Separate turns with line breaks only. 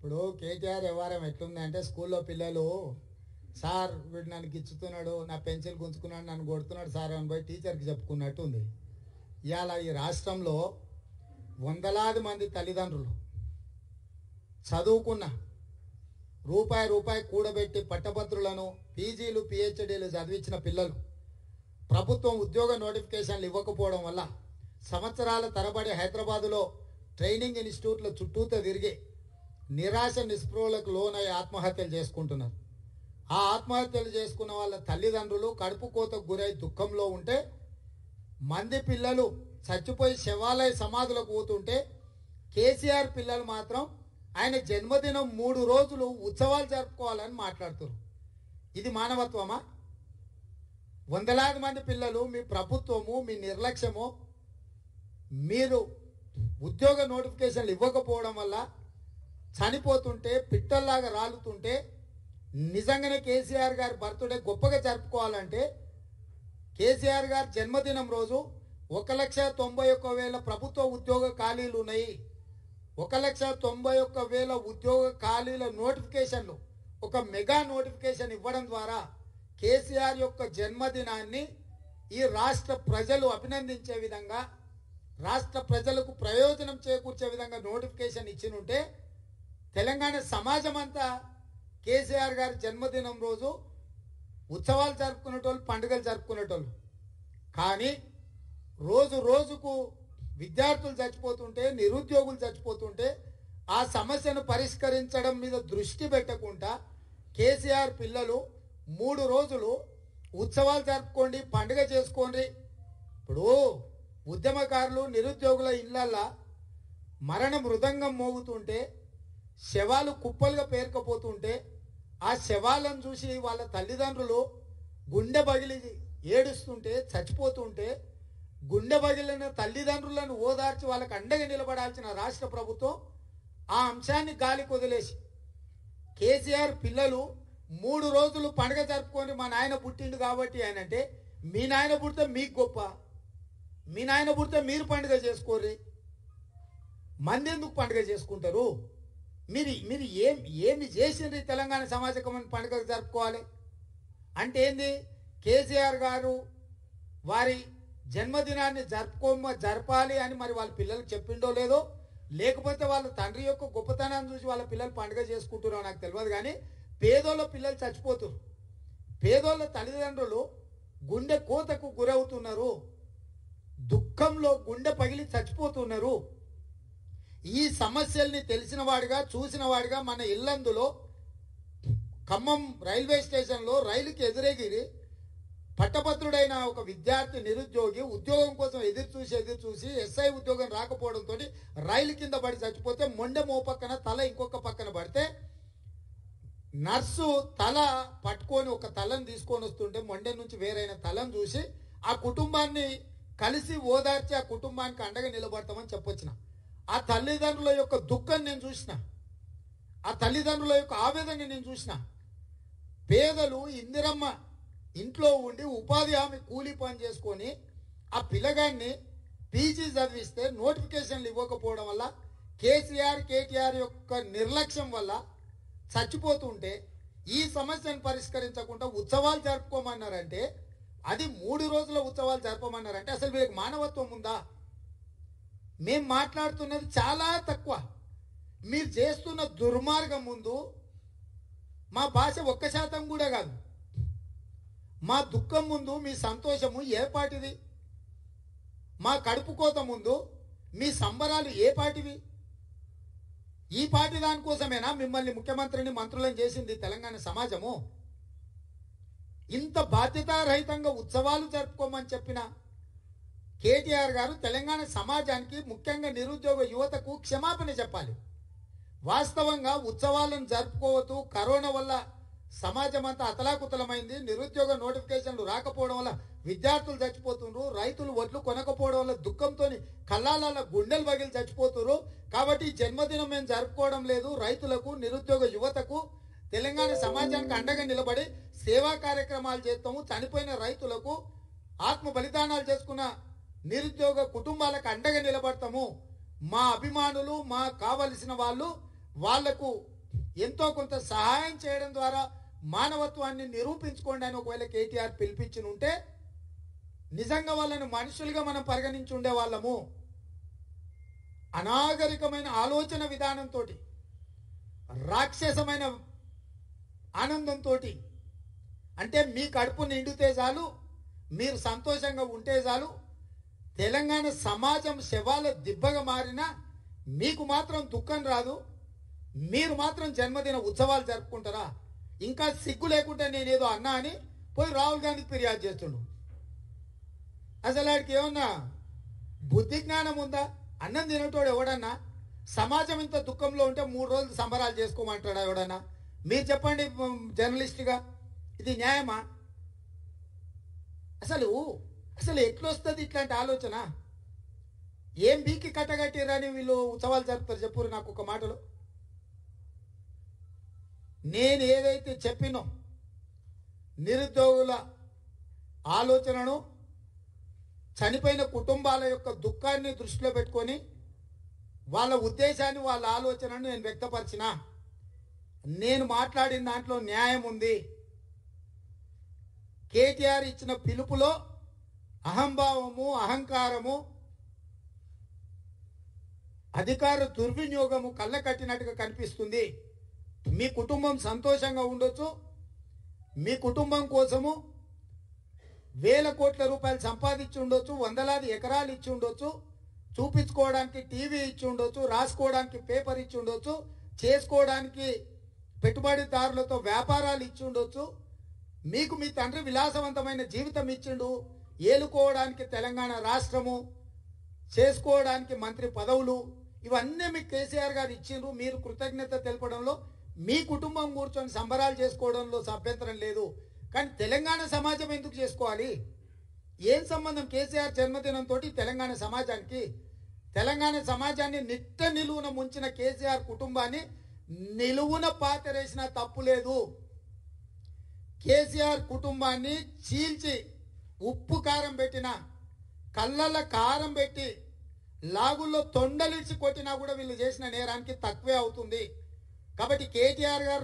ఇప్పుడు కేటీఆర్ వ్యవహారం ఎట్లుంది అంటే స్కూల్లో పిల్లలు సార్ వీడు నన్ను గిచ్చుతున్నాడు నా పెన్సిల్ గుంజుకున్నాడు నన్ను కొడుతున్నాడు సార్ అని పోయి టీచర్కి చెప్పుకున్నట్టు ఉంది ఇవాళ ఈ రాష్ట్రంలో వందలాది మంది తల్లిదండ్రులు చదువుకున్న రూపాయి రూపాయి కూడబెట్టి పట్టభద్రులను పీజీలు పిహెచ్డీలు చదివించిన పిల్లలు ప్రభుత్వం ఉద్యోగ నోటిఫికేషన్లు ఇవ్వకపోవడం వల్ల సంవత్సరాల తరబడి హైదరాబాదులో ట్రైనింగ్ ఇన్స్టిట్యూట్ల చుట్టూతో తిరిగి నిరాశ నిస్పృహలకు లోనై ఆత్మహత్యలు చేసుకుంటున్నారు ఆ ఆత్మహత్యలు చేసుకున్న వాళ్ళ తల్లిదండ్రులు కడుపు కోతకు గురై దుఃఖంలో ఉంటే మంది పిల్లలు చచ్చిపోయి శవాలయ సమాధులకు పోతుంటే కేసీఆర్ పిల్లలు మాత్రం ఆయన జన్మదినం మూడు రోజులు ఉత్సవాలు జరుపుకోవాలని మాట్లాడుతున్నారు ఇది మానవత్వమా వందలాది మంది పిల్లలు మీ ప్రభుత్వము మీ నిర్లక్ష్యము మీరు ఉద్యోగ నోటిఫికేషన్లు ఇవ్వకపోవడం వల్ల చనిపోతుంటే పిట్టల్లాగా రాలుతుంటే నిజంగానే కేసీఆర్ గారి బర్త్డే గొప్పగా జరుపుకోవాలంటే కేసీఆర్ గారి జన్మదినం రోజు ఒక లక్ష తొంభై ఒక్క వేల ప్రభుత్వ ఉద్యోగ ఖాళీలు ఉన్నాయి ఒక లక్ష తొంభై ఒక్క వేల ఉద్యోగ ఖాళీల నోటిఫికేషన్లు ఒక మెగా నోటిఫికేషన్ ఇవ్వడం ద్వారా కేసీఆర్ యొక్క జన్మదినాన్ని ఈ రాష్ట్ర ప్రజలు అభినందించే విధంగా రాష్ట్ర ప్రజలకు ప్రయోజనం చేకూర్చే విధంగా నోటిఫికేషన్ ఇచ్చినుంటే తెలంగాణ సమాజం అంతా కేసీఆర్ గారి జన్మదినం రోజు ఉత్సవాలు జరుపుకునేటోళ్ళు పండుగలు జరుపుకునేటోళ్ళు కానీ రోజు రోజుకు విద్యార్థులు చచ్చిపోతుంటే నిరుద్యోగులు చచ్చిపోతుంటే ఆ సమస్యను పరిష్కరించడం మీద దృష్టి పెట్టకుండా కేసీఆర్ పిల్లలు మూడు రోజులు ఉత్సవాలు జరుపుకోండి పండుగ చేసుకోండి ఇప్పుడు ఉద్యమకారులు నిరుద్యోగుల ఇళ్ళల్లో మరణ మృదంగం మోగుతుంటే శవాలు కుప్పలుగా పేరుకపోతుంటే ఆ శవాలను చూసి వాళ్ళ తల్లిదండ్రులు గుండె పగిలి ఏడుస్తుంటే చచ్చిపోతుంటే గుండె పగిలిన తల్లిదండ్రులను ఓదార్చి వాళ్ళకి అండగా నిలబడాల్సిన రాష్ట్ర ప్రభుత్వం ఆ అంశాన్ని గాలి కొదిలేసి కేసీఆర్ పిల్లలు మూడు రోజులు పండగ జరుపుకొని మా నాయన పుట్టిండు కాబట్టి ఆయన అంటే మీ నాయన పుడితే మీకు గొప్ప మీ నాయన పుడితే మీరు పండుగ చేసుకోర్రి మంది ఎందుకు పండుగ చేసుకుంటారు మీరు మీరు ఏం ఏమి చేసిండ్రు ఈ తెలంగాణ సమాజకమైన పండుగ జరుపుకోవాలి అంటే ఏంది కేసీఆర్ గారు వారి జన్మదినాన్ని జరుపుకోమ జరపాలి అని మరి వాళ్ళ పిల్లలకు చెప్పిండో లేదో లేకపోతే వాళ్ళ తండ్రి యొక్క గొప్పతనాన్ని చూసి వాళ్ళ పిల్లలు పండుగ చేసుకుంటారో నాకు తెలియదు కానీ పేదోళ్ళ పిల్లలు చచ్చిపోతున్నారు పేదోళ్ళ తల్లిదండ్రులు గుండె కోతకు గురవుతున్నారు దుఃఖంలో గుండె పగిలి చచ్చిపోతున్నారు ఈ సమస్యల్ని తెలిసిన వాడిగా చూసిన వాడిగా మన ఇల్లందులో ఖమ్మం రైల్వే స్టేషన్లో రైలుకి ఎదురెగిరి పట్టభద్రుడైన ఒక విద్యార్థి నిరుద్యోగి ఉద్యోగం కోసం ఎదురు చూసి ఎదురు చూసి ఎస్ఐ ఉద్యోగం రాకపోవడంతో రైలు కింద పడి చచ్చిపోతే మొండె మో పక్కన తల ఇంకొక పక్కన పడితే నర్సు తల పట్టుకొని ఒక తలను తీసుకొని వస్తుంటే మొండె నుంచి వేరైన తలను చూసి ఆ కుటుంబాన్ని కలిసి ఓదార్చి ఆ కుటుంబానికి అండగా నిలబడతామని చెప్పొచ్చిన ఆ తల్లిదండ్రుల యొక్క దుఃఖం నేను చూసిన ఆ తల్లిదండ్రుల యొక్క ఆవేదన నేను చూసిన పేదలు ఇందిరమ్మ ఇంట్లో ఉండి ఉపాధి హామీ కూలీ పని చేసుకొని ఆ పిల్లగాన్ని పీజీ చదివిస్తే నోటిఫికేషన్లు ఇవ్వకపోవడం వల్ల కేసీఆర్ కేటీఆర్ యొక్క నిర్లక్ష్యం వల్ల చచ్చిపోతుంటే ఈ సమస్యను పరిష్కరించకుండా ఉత్సవాలు జరుపుకోమన్నారంటే అది మూడు రోజుల ఉత్సవాలు జరపమన్నారంటే అసలు వీళ్ళకి మానవత్వం ఉందా మేము మాట్లాడుతున్నది చాలా తక్కువ మీరు చేస్తున్న దుర్మార్గం ముందు మా భాష ఒక్క శాతం కూడా కాదు మా దుఃఖం ముందు మీ సంతోషము ఏ పాటిది మా కడుపు కోత ముందు మీ సంబరాలు ఏ పాటివి ఈ పాటి దానికోసమేనా మిమ్మల్ని ముఖ్యమంత్రిని మంత్రులను చేసింది తెలంగాణ సమాజము ఇంత బాధ్యతారహితంగా ఉత్సవాలు జరుపుకోమని చెప్పిన కేటీఆర్ గారు తెలంగాణ సమాజానికి ముఖ్యంగా నిరుద్యోగ యువతకు క్షమాపణ చెప్పాలి వాస్తవంగా ఉత్సవాలను జరుపుకోవద్దు కరోనా వల్ల సమాజం అంతా అతలాకుతలమైంది నిరుద్యోగ నోటిఫికేషన్లు రాకపోవడం వల్ల విద్యార్థులు చచ్చిపోతున్నారు రైతులు వడ్లు కొనకపోవడం వల్ల దుఃఖంతో కళ్ళాల గుండెలు పగిలి చచ్చిపోతున్నారు కాబట్టి ఈ జన్మదినం మేము జరుపుకోవడం లేదు రైతులకు నిరుద్యోగ యువతకు తెలంగాణ సమాజానికి అండగా నిలబడి సేవా కార్యక్రమాలు చేస్తాము చనిపోయిన రైతులకు ఆత్మ బలిదానాలు చేసుకున్న నిరుద్యోగ కుటుంబాలకు అండగా నిలబడతాము మా అభిమానులు మా కావలసిన వాళ్ళు వాళ్లకు ఎంతో కొంత సహాయం చేయడం ద్వారా మానవత్వాన్ని నిరూపించుకోండి అని ఒకవేళ కేటీఆర్ పిలిపించి ఉంటే నిజంగా వాళ్ళని మనుషులుగా మనం పరిగణించి ఉండే వాళ్ళము అనాగరికమైన ఆలోచన విధానంతో రాక్షసమైన ఆనందంతో అంటే మీ కడుపు నిండితే చాలు మీరు సంతోషంగా ఉంటే చాలు తెలంగాణ సమాజం శవాల దిబ్బగా మారినా మీకు మాత్రం దుఃఖం రాదు మీరు మాత్రం జన్మదిన ఉత్సవాలు జరుపుకుంటారా ఇంకా సిగ్గు లేకుంటే నేనేదో అన్నా అని పోయి రాహుల్ గాంధీకి ఫిర్యాదు చేస్తుండు అసలు ఆడికి ఏమన్నా బుద్ధి జ్ఞానం ఉందా అన్నం తినేటోడు ఎవడన్నా సమాజం ఇంత దుఃఖంలో ఉంటే మూడు రోజులు సంబరాలు చేసుకోమంటాడా ఎవడన్నా మీరు చెప్పండి మ్, జర్నలిస్ట్గా ఇది న్యాయమా అసలు అసలు ఎట్లొస్తుంది ఇట్లాంటి ఆలోచన ఏం బీకి కట్టగట్టిరని వీళ్ళు ఉత్సవాలు జరుపుతారు చెప్పురు నాకు ఒక మాటలో నేను ఏదైతే చెప్పినో నిరుద్యోగుల ఆలోచనను చనిపోయిన కుటుంబాల యొక్క దుఃఖాన్ని దృష్టిలో పెట్టుకొని వాళ్ళ ఉద్దేశాన్ని వాళ్ళ ఆలోచనను నేను వ్యక్తపరిచిన నేను మాట్లాడిన దాంట్లో న్యాయం ఉంది కేటీఆర్ ఇచ్చిన పిలుపులో అహంభావము అహంకారము అధికార దుర్వినియోగము కళ్ళ కట్టినట్టుగా కనిపిస్తుంది మీ కుటుంబం సంతోషంగా ఉండొచ్చు మీ కుటుంబం కోసము వేల కోట్ల రూపాయలు సంపాదించి ఉండొచ్చు వందలాది ఎకరాలు ఇచ్చి ఉండొచ్చు చూపించుకోవడానికి టీవీ ఇచ్చి ఉండొచ్చు రాసుకోవడానికి పేపర్ ఇచ్చి ఉండొచ్చు చేసుకోవడానికి పెట్టుబడిదారులతో వ్యాపారాలు ఇచ్చి ఉండొచ్చు మీకు మీ తండ్రి విలాసవంతమైన జీవితం ఇచ్చిండు ఏలుకోవడానికి తెలంగాణ రాష్ట్రము చేసుకోవడానికి మంత్రి పదవులు ఇవన్నీ మీకు కేసీఆర్ గారు ఇచ్చిండ్రు మీరు కృతజ్ఞత తెలపడంలో మీ కుటుంబం కూర్చొని సంబరాలు చేసుకోవడంలో అభ్యంతరం లేదు కానీ తెలంగాణ సమాజం ఎందుకు చేసుకోవాలి ఏం సంబంధం కేసీఆర్ జన్మదినంతో తెలంగాణ సమాజానికి తెలంగాణ సమాజాన్ని నిట్ట నిలువున ముంచిన కేసీఆర్ కుటుంబాన్ని నిలువున పాతరేసిన తప్పు లేదు కేసీఆర్ కుటుంబాన్ని చీల్చి ఉప్పు కారం పెట్టిన కళ్ళల కారం పెట్టి లాగుల్లో తొండలిడిచి కొట్టినా కూడా వీళ్ళు చేసిన నేరానికి తక్కువే అవుతుంది కాబట్టి కేటీఆర్ గారు